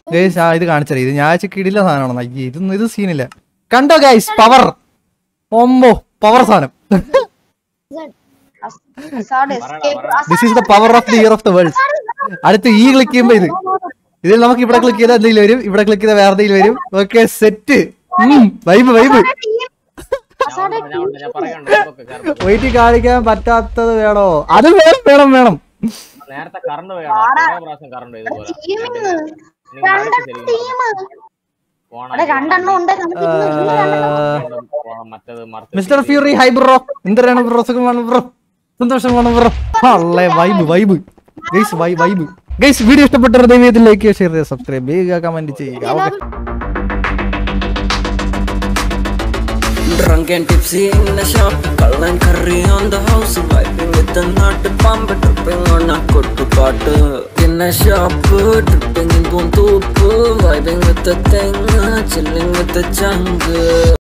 Guys ആ ഇത് കാണിച്ചത് ഇത് ഞാൻ കിടില സാധനമാണ് അയ്യേ ഇതൊന്നും ഇത് സീനില്ല കണ്ടോ ഗൈസ് പവർ ഒമ്പോ പവർ സാധനം Assad escape. This is the power of the year of the world അടുത്ത് ഈ ക്ലിക്ക് ചെയ്യുമ്പോ ഇത് ഇതിൽ നമുക്ക് ഇവിടെ ക്ലിക്ക് ചെയ്താൽ എന്തെങ്കിലും വരും ഇവിടെ ക്ലിക്ക് ചെയ്താൽ വേറെ എന്തെങ്കിലും വരും okay set vibe vibe Assad ഞാൻ ഉണ്ട്, ഞാൻ പറയുന്നുണ്ട് ഇതൊക്കെ കേറുമ്പോ. പോയിട്ട് കാണിക്കാൻ പറ്റാത്തത് വേണോ അത് വേണം വേണം വേണം നേരത്തെ കറണ്ട് പോയാണ് കുറേ പ്രാവശ്യം കറണ്ട് ഇതുപോലെ teaming. നിങ്ങൾ അടുത്ത് ശരിക്കും team. പോണം. അവിടെ രണ്ടെണ്ണം ഉണ്ട് നമുക്ക് ഇന്ന് ഇന്ന് രണ്ടെണ്ണം പോണം, മറ്റേത് മറിച്ച് മിസ്റ്റർ ഫ്യൂറി ഹൈ ബ്രോ എന്തിനാണ് ബ്രോ സുഖമാണ് ബ്രോ സന്തോഷമാണ് ബ്രോ അല്ലേ vibe vibe guys why vibe guys video ഇഷ്ടപ്പെട്ടവർ ദൈവത്തിൽ ലൈക്ക് ഷെയർ ചെയ്യുക സബ്സ്ക്രൈബ് ചെയ്യുക കമന്റ് ചെയ്യുക okay Drunk and tipsy in the shop, cull and curry on the house, vibing with the nut pump, tripping on a kuttu paatu. In a shop, tripping in Buntupu, vibing with the thing, chilling with the jungle.